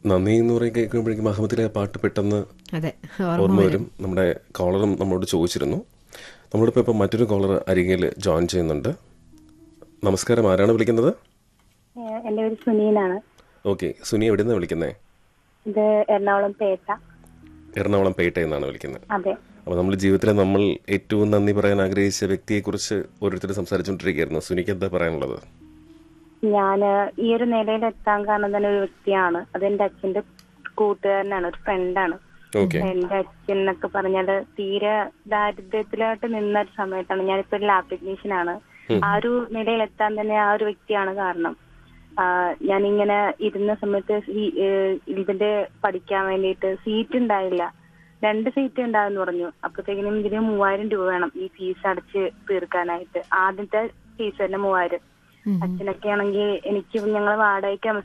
നന്ദി എന്ന് പറയും കേൾക്കുമ്പോഴേക്കും അഹമ്മദിലെ ആ പാട്ട് പെട്ടെന്ന് അതെ ഓർമ്മ വരും നമ്മുടെ കോളറും നമ്മളോട് ചോദിച്ചിരുന്നു നമ്മളിപ്പോൾ ഇപ്പം മറ്റൊരു കോളർ അരികയിൽ ജോയിൻ ചെയ്യുന്നുണ്ട് നമസ്കാരം ആരാണ് വിളിക്കുന്നത് ഏഹ് എന്റെ പേര് സുനീനാണ് ഓക്കെ സുനി എവിടെ നിന്നാണ് വിളിക്കുന്നത് ഇത് എറണാകുളം പേട്ട എറണാകുളം പേട്ടയിൽ നിന്നാണ് വിളിക്കുന്നത് അതെ അപ്പോൾ നമ്മൾ ജീവിതത്തിൽ നമ്മൾ ഏറ്റവും നന്ദി പറയാൻ ആഗ്രഹിച്ച വ്യക്തിയെക്കുറിച്ച് ഓരോരുത്തർ സംസാരിച്ചുകൊണ്ടിരിക്കുകയായിരുന്നു സുനിക്ക് എന്താ പറയാനുള്ളത് ഞാൻ ഈ ഒരു നിലയിൽ എത്താൻ കാരണം തന്നെ ഒരു വ്യക്തിയാണ് അത് എന്റെ അച്ഛന്റെ കൂട്ടുകാരനാണ് ഒരു ഫ്രണ്ടാണ് ഓക്കെ എന്റെ അച്ഛൻ എന്നൊക്കെ പറഞ്ഞാല് തീരെ ദാരിദ്ര്യത്തിലായിട്ട് നിന്ന ഒരു സമയത്താണ് ഞാനിപ്പോ ഒരു ലാബ് ടെക്നീഷ്യൻ ആണ് ആ ഒരു നിലയിൽ എത്താൻ തന്നെ ആ ഒരു വ്യക്തിയാണ് കാരണം ആ, ഞാനിങ്ങനെ ഇരുന്ന സമയത്ത് ഈ, ഏഹ്, ഇതിന്റെ പഠിക്കാൻ വേണ്ടിയിട്ട് സീറ്റ് ഉണ്ടായില്ല രണ്ട് സീറ്റ് ഉണ്ടാവെന്ന് പറഞ്ഞു അപ്പത്തേക്കിനും ഇതിന് മൂവായിരം രൂപ വേണം ഈ ഫീസ് അടച്ച് തീർക്കാനായിട്ട് ആദ്യത്തെ ഫീസ് തന്നെ മൂവായിരം അച്ഛനൊക്കെ ആണെങ്കിൽ എനിക്ക് ഞങ്ങൾ വാടകയ്ക്ക്